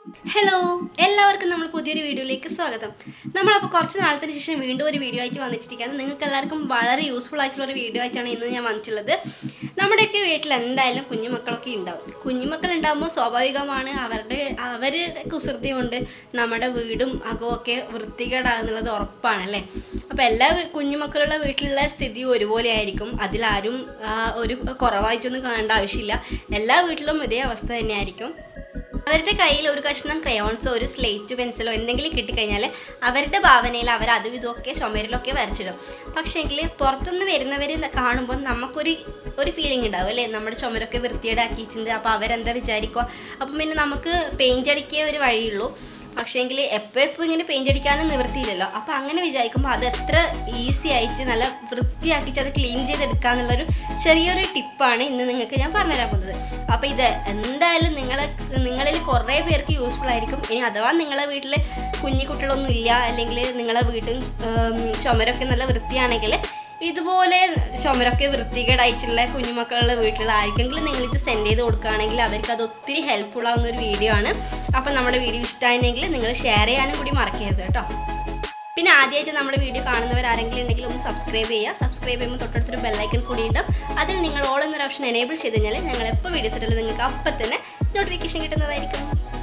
hello എല്ലാവർക്കും നമ്മൾ പുതിയൊരു വീഡിയോയിലേക്ക് സ്വാഗതം നമ്മളപ്പോൾ കുറച്ച് നാളത്തിന് ശേഷം വീണ്ടും ഒരു വീഡിയോ ആയിട്ട് വന്നിട്ടിരിക്കുകയാണ് നിങ്ങൾക്ക് എല്ലാവർക്കും വളരെ യൂസ്ഫുൾ ആയിട്ടുള്ള ഒരു വീഡിയോ ആയിട്ടാണ് ഇന്ന് ഞാൻ വന്നിട്ടുള്ളത് നമ്മുടെയൊക്കെ വീട്ടിൽ എന്തായാലും കുഞ്ഞുമക്കളൊക്കെ ഉണ്ടാവും കുഞ്ഞുമക്കൾ ഉണ്ടാകുമ്പോൾ സ്വാഭാവികമാണ് അവരുടെ അവരുടെ കുസൃതി കൊണ്ട് നമ്മുടെ വീടും അകവും ഒക്കെ വൃത്തികേടാകുന്നുള്ളത് ഉറപ്പാണ് അല്ലേ അപ്പോൾ എല്ലാ വീ- കുഞ്ഞുമക്കളുള്ള വീട്ടിലുള്ള സ്ഥിതി ഒരുപോലെ ആയിരിക്കും അതിലാരും ആ, ഒരു കുറവായിട്ടൊന്നും കാണേണ്ട ആവശ്യമില്ല എല്ലാ വീട്ടിലും ഇതേ അവസ്ഥ തന്നെയായിരിക്കും അവരുടെ കയ്യിൽ ഒരു കഷ്ണം ക്രയോൺസോ ഒരു സ്ലേറ്റ് പെൻസിലോ എന്തെങ്കിലും കിട്ടിക്കഴിഞ്ഞാൽ അവരുടെ ഭാവനയിൽ അവർ അതും ഇതൊക്കെ ചുമരിലൊക്കെ വരച്ചിടും പക്ഷേങ്കിൽ പുറത്തുനിന്ന് വരുന്നവർ കാണുമ്പോൾ നമുക്കൊരു ഒരു ഫീലിംഗ് ഉണ്ടാവും അല്ലേ നമ്മുടെ ചുമരൊക്കെ വൃത്തിയേടാക്കിയിട്ടുണ്ട് അപ്പോൾ അവരെന്താ വിചാരിക്കുക അപ്പം പിന്നെ നമുക്ക് പെയിൻ്റ് അടിക്കേ ഒരു വഴിയുള്ളൂ പക്ഷേങ്കിൽ എപ്പോൾ എപ്പോൾ ഇങ്ങനെ പെയിൻ്റ് അടിക്കാനും നിവൃത്തിയില്ലല്ലോ അപ്പോൾ അങ്ങനെ വിചാരിക്കുമ്പോൾ അത് എത്ര ഈസി ആയിട്ട് നല്ല വൃത്തിയാക്കിയിട്ട് അത് ക്ലീൻ ചെയ്തെടുക്കുക എന്നുള്ളൊരു ചെറിയൊരു ടിപ്പാണ് ഇന്ന് നിങ്ങൾക്ക് ഞാൻ പറഞ്ഞുതരാൻ പോകുന്നത് അപ്പോൾ ഇത് എന്തായാലും നിങ്ങളെ നിങ്ങളിൽ കുറേ പേർക്ക് യൂസ്ഫുൾ ആയിരിക്കും ഇനി അഥവാ നിങ്ങളെ വീട്ടിൽ കുഞ്ഞു കുട്ടികളൊന്നും ഇല്ല അല്ലെങ്കിൽ നിങ്ങളെ വീട്ടും ഉം, ചുമരൊക്കെ നല്ല വൃത്തിയാണെങ്കിൽ ഇതുപോലെ ചുമരൊക്കെ വൃത്തികേടായിട്ടുള്ള കുഞ്ഞുമക്കളുടെ വീട്ടിലുള്ള ആർക്കെങ്കിലും നിങ്ങൾ ഇത് സെൻഡ് ചെയ്ത് കൊടുക്കുകയാണെങ്കിൽ അവർക്ക് അത് ഒത്തിരി ഹെൽപ്ഫുൾ ആവുന്ന ഒരു വീഡിയോ ആണ് അപ്പം നമ്മുടെ വീഡിയോ ഇഷ്ടമായെങ്കിൽ നിങ്ങൾ ഷെയർ ചെയ്യാനും കൂടി മറക്കരുത് കേട്ടോ പിന്നെ ആദ്യമായിട്ട് നമ്മുടെ വീഡിയോ കാണുന്നവർ ആരെങ്കിലും ഉണ്ടെങ്കിൽ ഒന്ന് സബ്സ്ക്രൈബ് ചെയ്യുക സബ്സ്ക്രൈബ് ചെയ്യുമ്പോൾ തൊട്ടടുത്തൊരു ബെല്ലൈക്കൺ കൂടി ഉണ്ടാവും അതിൽ നിങ്ങൾ ഓൾ എന്നൊരു ഓപ്ഷൻ എനേബിൾ ചെയ്ത് കഴിഞ്ഞാൽ ഞങ്ങൾ എപ്പോൾ വീഡിയോസ് ഇട്ടാലും നിങ്ങൾക്ക് അപ്പം തന്നെ നോട്ടിഫിക്കേഷൻ കിട്ടുന്നതായിരിക്കും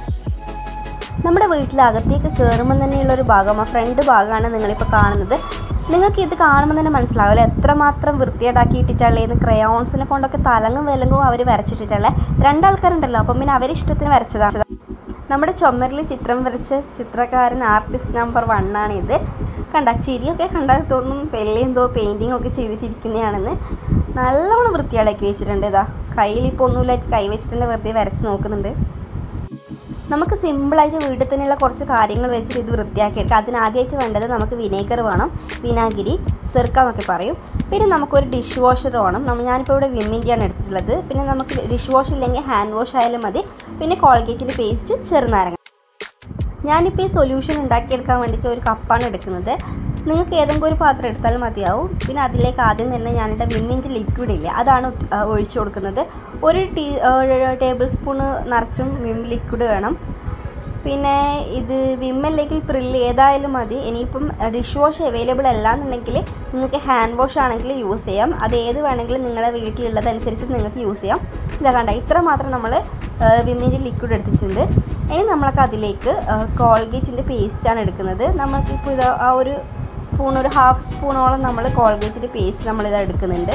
നമ്മുടെ വീട്ടിലകത്തേക്ക് കയറുമ്പോൾ തന്നെയുള്ള ഒരു ഭാഗം ആ ഫ്രണ്ട് ഭാഗമാണ് നിങ്ങളിപ്പോൾ കാണുന്നത് നിങ്ങൾക്ക് ഇത് കാണുമ്പോൾ തന്നെ മനസ്സിലാവില്ല എത്രമാത്രം വൃത്തിയേടാക്കിയിട്ടിട്ടുള്ളതെന്ന് ക്രയോൺസിനെ കൊണ്ടൊക്കെ തലങ്ങും വിലങ്ങും അവർ വരച്ചിട്ടിട്ടുള്ള രണ്ടാൾക്കാരുണ്ടല്ലോ അപ്പം പിന്നെ അവരിഷ്ടത്തിന് വരച്ചതാണ് നമ്മുടെ ചുമരിൽ ചിത്രം വരച്ച ചിത്രകാരൻ ആർട്ടിസ്റ്റ് നമ്പർ വൺ ആണ് ഇത് കണ്ട ചിരിയൊക്കെ കണ്ടാൽ തോന്നും വലിയ എന്തോ പെയിൻറ്റിംഗ് ഒക്കെ ചെയ്തിട്ടിരിക്കുന്നതാണെന്ന് നല്ലോണം വൃത്തിയാളാക്കി വെച്ചിട്ടുണ്ട് ഇതാ കയ്യിൽ ഇപ്പോൾ ഒന്നുമില്ലായിട്ട് കൈ വെച്ചിട്ടുണ്ട് വെറുതെ വരച്ച് നോക്കുന്നുണ്ട് നമുക്ക് സിമ്പിളായിട്ട് വീട്ടിൽ തന്നെയുള്ള കുറച്ച് കാര്യങ്ങൾ വെച്ചിട്ട് ഇത് വൃത്തിയാക്കി എടുക്കാം അതിന് ആദ്യമായിട്ട് വേണ്ടത് നമുക്ക് വിനേഗർ വേണം വിനാഗിരി ചെറുക്ക എന്നൊക്കെ പറയും പിന്നെ നമുക്കൊരു ഡിഷ് വാഷർ വേണം നമ്മൾ ഞാനിപ്പോൾ ഇവിടെ വിമ്മിൻ്റെയാണ് എടുത്തിട്ടുള്ളത് പിന്നെ നമുക്ക് ഡിഷ് വാഷ് ഇല്ലെങ്കിൽ ഹാൻഡ് വാഷ് ആയാലും മതി പിന്നെ കോൾഗേറ്റിൻ്റെ പേസ്റ്റ് ചെറുനാരങ്ങ ഞാനിപ്പോൾ ഈ സൊല്യൂഷൻ ഉണ്ടാക്കിയെടുക്കാൻ വേണ്ടിയിട്ട് ഒരു കപ്പാണ് എടുക്കുന്നത് നിങ്ങൾക്ക് ഏതെങ്കിലും ഒരു പാത്രം എടുത്താലും മതിയാവും പിന്നെ അതിലേക്ക് ആദ്യം തന്നെ ഞാനിവിടെ വിമ്മിൻ്റെ ലിക്വിഡ് ഇല്ല അതാണ് ആ, ഒഴിച്ചു കൊടുക്കുന്നത് ഒരു ടീ ടേബിൾ സ്പൂണ് നിറച്ചും വിം ലിക്വിഡ് വേണം പിന്നെ ഇത് വിം അല്ലെങ്കിൽ പ്രില്ല് ഏതായാലും മതി ഇനിയിപ്പം ഡിഷ് വാഷ് അവൈലബിൾ അല്ല എന്നുണ്ടെങ്കിൽ നിങ്ങൾക്ക് ഹാൻഡ് വാഷ് ആണെങ്കിൽ യൂസ് ചെയ്യാം അത് ഏത് വേണമെങ്കിലും നിങ്ങളുടെ വീട്ടിലുള്ളതനുസരിച്ച് നിങ്ങൾക്ക് യൂസ് ചെയ്യാം ഇതാ കണ്ട ഇത്ര മാത്രം നമ്മൾ വിമ്മിൻ്റെ ലിക്വിഡ് എടുത്തിട്ടുണ്ട് ഇനി നമ്മളൊക്കെ അതിലേക്ക് കോൾഗേറ്റിൻ്റെ പേസ്റ്റാണ് എടുക്കുന്നത് നമ്മൾക്കിപ്പോൾ ഇത് ആ ഒരു സ്പൂൺ ഒരു ഹാഫ് സ്പൂണോളം നമ്മൾ കോൾഗേറ്റിൻ്റെ പേസ്റ്റ് നമ്മളിത് എടുക്കുന്നുണ്ട്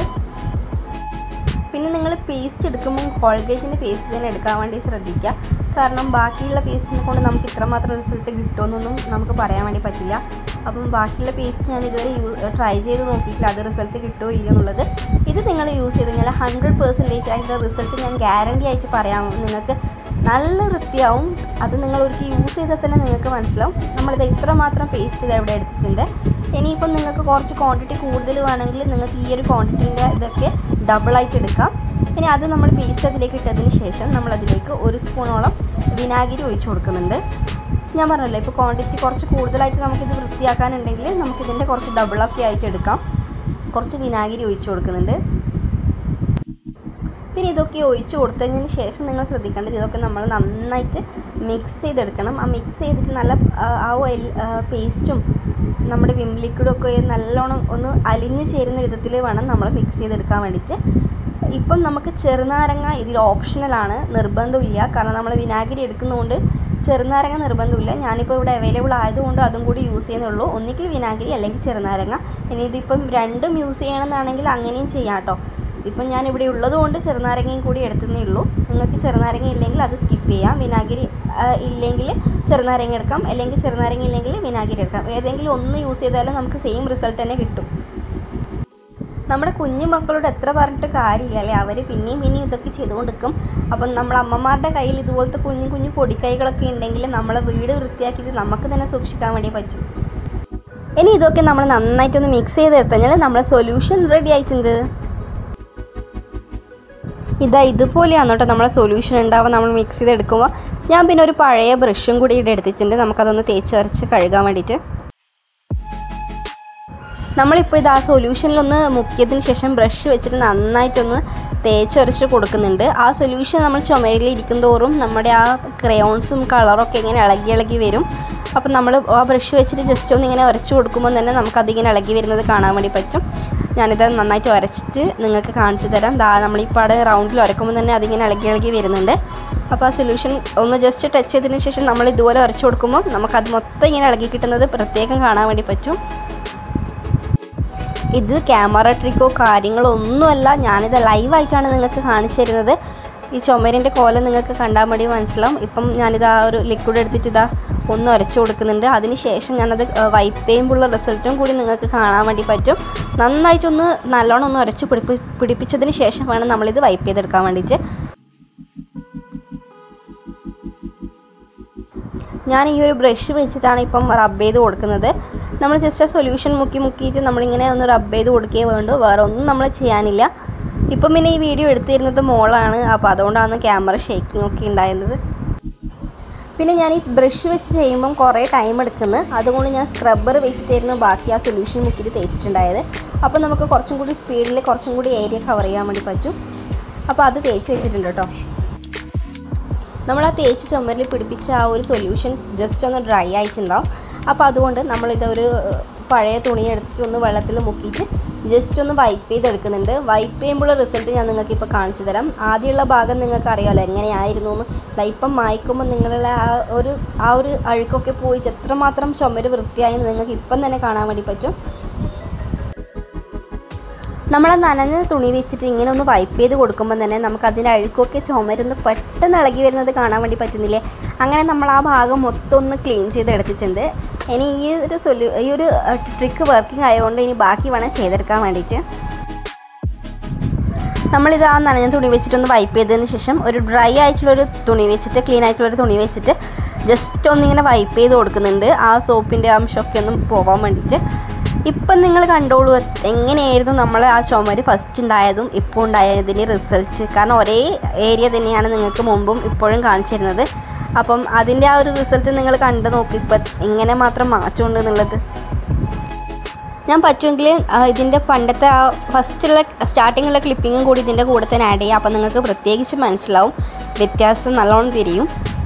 പിന്നെ നിങ്ങൾ പേസ്റ്റ് എടുക്കുമ്പോൾ കോൾഗേറ്റിൻ്റെ പേസ്റ്റ് തന്നെ എടുക്കാൻ വേണ്ടി ശ്രദ്ധിക്കുക കാരണം ബാക്കിയുള്ള പേസ്റ്റിനെ കൊണ്ട് നമുക്ക് ഇത്രമാത്രം റിസൾട്ട് കിട്ടുമെന്നൊന്നും നമുക്ക് പറയാൻ വേണ്ടി പറ്റില്ല അപ്പം ബാക്കിയുള്ള പേസ്റ്റ് ഞാൻ ഇതുവരെ യൂ ട്രൈ ചെയ്ത് നോക്കിയിട്ടില്ല അത് റിസൾട്ട് കിട്ടുമോ ഇല്ല എന്നുള്ളത് ഇത് നിങ്ങൾ യൂസ് ചെയ്ത് കഴിഞ്ഞാൽ ഹൺഡ്രഡ് പെർസെൻറ്റേജ് അതിൻ്റെ റിസൾട്ട് ഞാൻ ഗ്യാരണ്ടി ആയിട്ട് പറയാം നിങ്ങൾക്ക് നല്ല വൃത്തിയാവും അത് നിങ്ങൾ ഒരിക്കൽ യൂസ് ചെയ്താൽ തന്നെ നിങ്ങൾക്ക് മനസ്സിലാവും നമ്മളിത് ഇത്രമാത്രം പേസ്റ്റ് ഇത് ഇവിടെ എടുത്തിട്ടുണ്ട് ഇനിയിപ്പം നിങ്ങൾക്ക് കുറച്ച് ക്വാണ്ടിറ്റി കൂടുതൽ വേണമെങ്കിൽ നിങ്ങൾക്ക് ഈ ഒരു ക്വാണ്ടിറ്റീൻ്റെ ഇതൊക്കെ ഡബിളായിട്ട് എടുക്കാം ഇനി അത് നമ്മൾ പേസ്റ്റ് അതിലേക്ക് ഇട്ടതിന് ശേഷം നമ്മളതിലേക്ക് ഒരു സ്പൂണോളം വിനാഗിരി ഒഴിച്ചു കൊടുക്കുന്നുണ്ട് ഞാൻ പറഞ്ഞല്ലോ ഇപ്പോൾ ക്വാണ്ടിറ്റി കുറച്ച് കൂടുതലായിട്ട് നമുക്കിത് വൃത്തിയാക്കാനുണ്ടെങ്കിൽ നമുക്കിതിൻ്റെ കുറച്ച് ഡബിളൊക്കെ ആയിട്ട് എടുക്കാം കുറച്ച് വിനാഗിരി ഒഴിച്ചു കൊടുക്കുന്നുണ്ട് പിന്നെ ഇതൊക്കെ ഒഴിച്ച് കൊടുത്തതിന് ശേഷം നിങ്ങൾ ശ്രദ്ധിക്കേണ്ടത് ഇതൊക്കെ നമ്മൾ നന്നായിട്ട് മിക്സ് ചെയ്തെടുക്കണം ആ മിക്സ് ചെയ്തിട്ട് നല്ല ആ, ആ ഓയിൽ പേസ്റ്റും നമ്മുടെ വിം ലിക്വിഡും ഒക്കെ നല്ലോണം ഒന്ന് അലിഞ്ഞു ചേരുന്ന വിധത്തിൽ വേണം നമ്മൾ മിക്സ് ചെയ്തെടുക്കാൻ വേണ്ടിയിട്ട് ഇപ്പം നമുക്ക് ചെറുനാരങ്ങ ഇതിൽ ഓപ്ഷണലാണ് നിർബന്ധമില്ല കാരണം നമ്മൾ വിനാഗിരി എടുക്കുന്നതുകൊണ്ട് ചെറുനാരങ്ങ നിർബന്ധമില്ല ഞാനിപ്പോൾ ഇവിടെ അവൈലബിൾ ആയതുകൊണ്ട് അതും കൂടി യൂസ് ചെയ്യുന്നുള്ളൂ ഒന്നുകിൽ വിനാഗിരി അല്ലെങ്കിൽ ചെറുനാരങ്ങ ഇനി ഇതിപ്പം രണ്ടും യൂസ് ചെയ്യണമെന്നാണെങ്കിൽ അങ്ങനെയും ചെയ്യാം കേട്ടോ ഇപ്പം ഞാൻ ഇവിടെ ഉള്ളത് കൊണ്ട് ചെറുനാരങ്ങയും കൂടി എടുത്തതേ ഉള്ളൂ നിങ്ങൾക്ക് ചെറുനാരങ്ങ ഇല്ലെങ്കിൽ അത് സ്കിപ്പ് ചെയ്യാം വിനാഗിരി ആ, ഇല്ലെങ്കിൽ ചെറുനാരങ്ങ എടുക്കാം അല്ലെങ്കിൽ ചെറുനാരങ്ങ ഇല്ലെങ്കിൽ വിനാഗിരി എടുക്കാം ഏതെങ്കിലും ഒന്ന് യൂസ് ചെയ്താലും നമുക്ക് സെയിം റിസൾട്ട് തന്നെ കിട്ടും നമ്മുടെ കുഞ്ഞു മക്കളോട് എത്ര പറഞ്ഞിട്ട് കാര്യമില്ല അല്ലേ അവർ പിന്നെയും പിന്നെയും ഇതൊക്കെ ചെയ്തുകൊണ്ടിരിക്കും അപ്പം നമ്മൾ അമ്മമാരുടെ കയ്യിൽ ഇതുപോലത്തെ കുഞ്ഞു കുഞ്ഞു പൊടിക്കൈകളൊക്കെ ഉണ്ടെങ്കിൽ നമ്മളെ വീട് വൃത്തിയാക്കിയിട്ട് നമുക്ക് തന്നെ സൂക്ഷിക്കാൻ വേണ്ടി പറ്റും ഇനി ഇതൊക്കെ നമ്മൾ നന്നായിട്ടൊന്ന് മിക്സ് ചെയ്ത് എടുത്തഞ്ഞാൽ നമ്മളെ സൊല്യൂഷൻ റെഡി ആയിട്ടുണ്ട് ഇതാ ഇതുപോലെയാണ് കേട്ടോ നമ്മളെ സൊല്യൂഷൻ ഉണ്ടാവുക നമ്മൾ മിക്സ് ചെയ്ത് എടുക്കുമ്പോൾ ഞാൻ പിന്നെ ഒരു പഴയ ബ്രഷും കൂടി ഇവിടെ എടുത്തിട്ടുണ്ട് നമുക്കതൊന്ന് തേച്ച് വരച്ച് കഴുകാൻ വേണ്ടിയിട്ട് നമ്മളിപ്പോൾ ഇത് ആ സൊല്യൂഷനിലൊന്ന് മുക്കിയതിന് ശേഷം ബ്രഷ് വെച്ചിട്ട് നന്നായിട്ടൊന്ന് തേച്ചൊരച്ച് കൊടുക്കുന്നുണ്ട് ആ സൊല്യൂഷൻ നമ്മൾ ചുമരിൽ ഇരിക്കും തോറും നമ്മുടെ ആ ക്രയോൺസും കളറൊക്കെ ഇങ്ങനെ ഇളകി ഇളകി വരും അപ്പം നമ്മൾ ആ ബ്രഷ് വെച്ചിട്ട് ജസ്റ്റ് ഒന്ന് ഇങ്ങനെ ഉരച്ച് കൊടുക്കുമ്പോൾ തന്നെ നമുക്കതിങ്ങനെ ഇളകി വരുന്നത് കാണാൻ വേണ്ടി പറ്റും ഞാനിത് നന്നായിട്ട് ഉരച്ചിട്ട് നിങ്ങൾക്ക് കാണിച്ചു തരാം ദാ നമ്മളിപ്പോൾ അവിടെ റൗണ്ടിൽ ഉരക്കുമ്പോൾ തന്നെ അതിങ്ങനെ ഇളകി ഇളകി വരുന്നുണ്ട് അപ്പോൾ ആ സൊല്യൂഷൻ ഒന്ന് ജസ്റ്റ് ടച്ച് ചെയ്തതിന് ശേഷം നമ്മൾ ഇതുപോലെ ഉരച്ച് കൊടുക്കുമ്പോൾ നമുക്കത് മൊത്തം ഇങ്ങനെ ഇളകി കിട്ടുന്നത് പ്രത്യേകം കാണാൻ വേണ്ടി പറ്റും ഇത് ക്യാമറ ട്രിക്കോ കാര്യങ്ങളോ ഒന്നുമല്ല ഞാനിത് ലൈവായിട്ടാണ് നിങ്ങൾക്ക് കാണിച്ചു തരുന്നത് ഈ ചുമരിൻ്റെ കോലം നിങ്ങൾക്ക് കണ്ടാൽ മതി മനസ്സിലാവും ഇപ്പം ഞാനിത് ആ ഒരു ലിക്വിഡ് എടുത്തിട്ട് ഇതാ ഒന്ന് ഉരച്ചു കൊടുക്കുന്നുണ്ട് അതിന് ശേഷം ഞാനത് വൈപ്പ് ചെയ്യുമ്പോഴുള്ള റിസൾട്ടും കൂടി നിങ്ങൾക്ക് കാണാൻ വേണ്ടി പറ്റും നന്നായിട്ടൊന്ന് നല്ലോണം ഒന്ന് ഉരച്ച് പിടിപ്പി പിടിപ്പിച്ചതിന് ശേഷം വേണം നമ്മളിത് വൈപ്പ് ചെയ്തെടുക്കാൻ വേണ്ടിയിട്ട് ഞാൻ ഈ ഒരു ബ്രഷ് വെച്ചിട്ടാണ് ഇപ്പം റബ്ബ് ചെയ്ത് കൊടുക്കുന്നത് നമ്മൾ ജസ്റ്റ് ആ സൊല്യൂഷൻ മുക്കി മുക്കിയിട്ട് നമ്മളിങ്ങനെ ഒന്ന് റബ്ബ് ചെയ്ത് കൊടുക്കുകയേ വേണ്ടു വേറെ ഒന്നും നമ്മൾ ചെയ്യാനില്ല ഇപ്പം പിന്നെ ഈ വീഡിയോ എടുത്തിരുന്നത് മോളാണ് അപ്പോൾ അതുകൊണ്ടാണ് ക്യാമറ ഷേക്കിംഗ് ഒക്കെ ഉണ്ടായിരുന്നത് പിന്നെ ഞാൻ ഈ ബ്രഷ് വെച്ച് ചെയ്യുമ്പം കുറേ ടൈം എടുക്കുന്നു അതുകൊണ്ട് ഞാൻ സ്ക്രബ്ബർ വെച്ചിട്ടായിരുന്നു ബാക്കി ആ സൊല്യൂഷൻ മുക്കിയിട്ട് തേച്ചിട്ടുണ്ടായത് അപ്പോൾ നമുക്ക് കുറച്ചും കൂടി സ്പീഡിൽ കുറച്ചും കൂടി ഏരിയ കവർ ചെയ്യാൻ വേണ്ടി പറ്റും അപ്പോൾ അത് തേച്ച് വെച്ചിട്ടുണ്ട് കേട്ടോ നമ്മൾ ആ തേച്ച് ചുമരിൽ പിടിപ്പിച്ച ആ ഒരു സൊല്യൂഷൻ ജസ്റ്റ് ഒന്ന് ഡ്രൈ ആയിട്ടുണ്ടാവും അപ്പോൾ അതുകൊണ്ട് നമ്മളിതൊരു പഴയ തുണി എടുത്തിട്ട് ഒന്ന് വെള്ളത്തിൽ മുക്കിയിട്ട് ജസ്റ്റ് ഒന്ന് വൈപ്പ് ചെയ്തെടുക്കുന്നുണ്ട് വൈപ്പ് ചെയ്യുമ്പോഴുള്ള റിസൾട്ട് ഞാൻ നിങ്ങൾക്ക് ഇപ്പോൾ കാണിച്ചു തരാം ആദ്യമുള്ള ഭാഗം നിങ്ങൾക്ക് അറിയാമല്ലോ എങ്ങനെയായിരുന്നു എന്ന് ദാ ഇപ്പം മായ്ക്കുമ്പോൾ നിങ്ങളുടെ ആ ഒരു ആ ഒരു അഴുക്കൊക്കെ പോയി എത്രമാത്രം ചുമര് വൃത്തിയായെന്ന് നിങ്ങൾക്ക് ഇപ്പം തന്നെ കാണാൻ വേണ്ടി പറ്റും നമ്മൾ ആ നനഞ്ഞ തുണി വെച്ചിട്ട് ഇങ്ങനെ ഒന്ന് വൈപ്പ് ചെയ്ത് കൊടുക്കുമ്പോൾ തന്നെ നമുക്ക് അതിൻ്റെ അഴുക്കൊക്കെ ചുമരുന്ന് പെട്ടെന്ന് ഇളകി വരുന്നത് കാണാൻ വേണ്ടി പറ്റുന്നില്ലേ അങ്ങനെ നമ്മൾ ആ ഭാഗം മൊത്തം ഒന്ന് ക്ലീൻ ചെയ്ത് എടുത്തിട്ടുണ്ട് ഇനി ഈ ഒരു സൊല്യൂ ഈ ഒരു ട്രിക്ക് വർക്കിംഗ് ആയതുകൊണ്ട് ഇനി ബാക്കി വേണം ചെയ്തെടുക്കാൻ വേണ്ടിയിട്ട് നമ്മളിത് ആ നനഞ്ഞ തുണി വെച്ചിട്ടൊന്ന് വൈപ്പ് ചെയ്തതിന് ശേഷം ഒരു ഡ്രൈ ആയിട്ടുള്ളൊരു തുണി വെച്ചിട്ട് ക്ലീൻ ആയിട്ടുള്ളൊരു തുണി വെച്ചിട്ട് ജസ്റ്റ് ഒന്നിങ്ങനെ വൈപ്പ് ചെയ്ത് കൊടുക്കുന്നുണ്ട് ആ സോപ്പിൻ്റെ അംശമൊക്കെ ഒന്ന് പോകാൻ വേണ്ടിയിട്ട് ഇപ്പം നിങ്ങൾ കണ്ടോളൂ എങ്ങനെയായിരുന്നു നമ്മൾ ആ ചുമര് ഫസ്റ്റ് ഉണ്ടായതും ഇപ്പോൾ ഉണ്ടായതിൻ്റെ റിസൾട്ട് കാരണം ഒരേ ഏരിയ തന്നെയാണ് നിങ്ങൾക്ക് മുമ്പും ഇപ്പോഴും കാണിച്ചു തരുന്നത് അപ്പം അതിൻ്റെ ആ ഒരു റിസൾട്ട് നിങ്ങൾ കണ്ടു നോക്കി ഇപ്പം എങ്ങനെ മാത്രം മാറ്റമുണ്ട് എന്നുള്ളത് ഞാൻ പറ്റുമെങ്കിൽ ഇതിൻ്റെ പണ്ടത്തെ ആ ഫസ്റ്റുള്ള സ്റ്റാർട്ടിങ്ങുള്ള ക്ലിപ്പിങ്ങും കൂടി ഇതിൻ്റെ കൂടെ തന്നെ ആഡ് ചെയ്യാം അപ്പം നിങ്ങൾക്ക് പ്രത്യേകിച്ച് മനസ്സിലാവും വ്യത്യാസം നല്ലോണം തിരിയും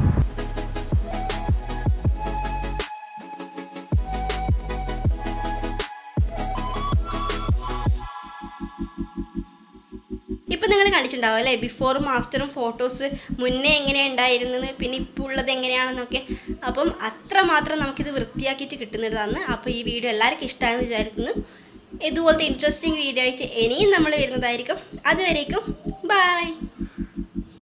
ഇപ്പം നിങ്ങൾ കണ്ടിട്ടുണ്ടാവും അല്ലേ ബിഫോറും ആഫ്റ്ററും ഫോട്ടോസ് മുന്നേ എങ്ങനെയാണ് ഉണ്ടായിരുന്നത് പിന്നെ ഇപ്പോൾ ഉള്ളത് എങ്ങനെയാണെന്നൊക്കെ അപ്പം അത്രമാത്രം നമുക്കിത് വൃത്തിയാക്കിയിട്ട് കിട്ടുന്നതാണ് അപ്പോൾ ഈ വീഡിയോ എല്ലാവർക്കും ഇഷ്ടമാണെന്ന് വിചാരിക്കുന്നു ഇതുപോലത്തെ ഇൻട്രസ്റ്റിംഗ് വീഡിയോ ആയിട്ട് ഇനിയും നമ്മൾ വരുന്നതായിരിക്കും അതുവരേക്കും ബൈ